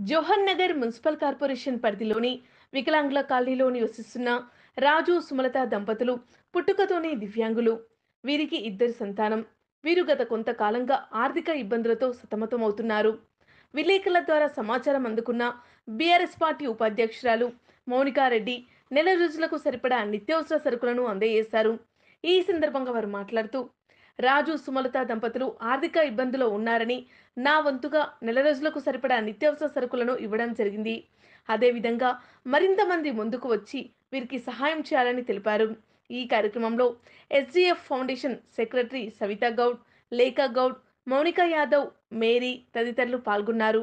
జోహర్ Nagar municipal corporation పరిధిలోని వికలాంగుల కాలనీలో నివసిస్తున్న రాజు సుమలత దంపతులు పుట్టుకతోనే దివ్యాంగులు వీరికి ఇద్దరు సంతానం వీరు గత కొంతకాలంగా ఆర్థిక ఇబ్బందులతో సతమతమవుతున్నారు విలేకరుల ద్వారా సమాచారం అందుకున్న బీఆర్ఎస్ పార్టీ ఉపాధ్యక్షురాలు మౌనికారెడ్డి నెల రోజులకు సరిపడా నిత్యావసర సరుకులను అందజేశారు ఈ సందర్భంగా వారు మాట్లాడుతూ రాజు సుమలత దంపతులు ఆర్థిక ఇబ్బందులో ఉన్నారని నా వంతుగా నెల రోజులకు సరిపడా నిత్యావసర సరుకులను ఇవ్వడం జరిగింది అదేవిధంగా మరింత మంది ముందుకు వచ్చి వీరికి సహాయం చేయాలని తెలిపారు ఈ కార్యక్రమంలో SDF foundation secretary Savitha Goud Lekha Goud Mounika Yadav Mary తదితరులు పాల్గొన్నారు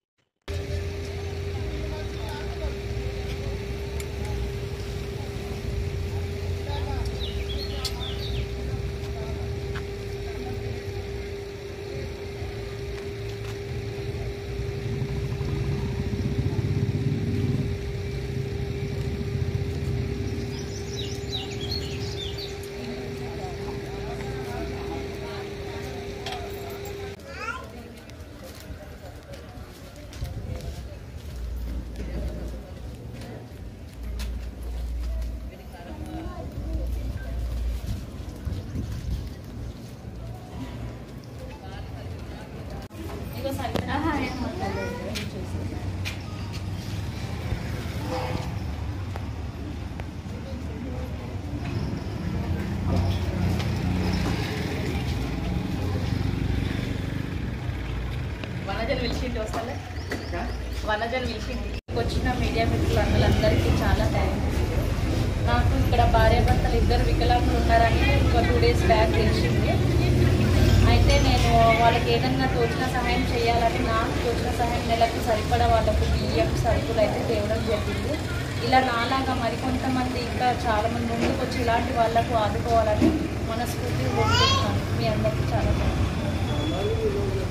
వనజలు పిలిచింటి వస్తాలే వనజలు పిలిచింటి వచ్చిన మీడియా మిత్రులందరికీ చాలా థ్యాంక్స్ నాకు ఇక్కడ భార్యాభర్తలు ఇద్దరు వికలాంగులు ఉన్నారని ఒక టూ డేస్ బ్యాక్ తెలిసింది అయితే నేను వాళ్ళకి ఏదన్నా తోచిన సహాయం చేయాలని నాకు తోచిన సహాయం నెలకు సరిపడా వాళ్ళకు బియ్యం సరుకులు అయితే తేవడం జరిగింది ఇలా నాలాగా మరికొంతమంది ఇంకా చాలామంది ముందుకు వచ్చి ఇలాంటి వాళ్ళకు ఆదుకోవాలని మనస్ఫూర్తిగా కోరుకుంటున్నాను మీ అందరికీ చాలా థ్యాంక్స్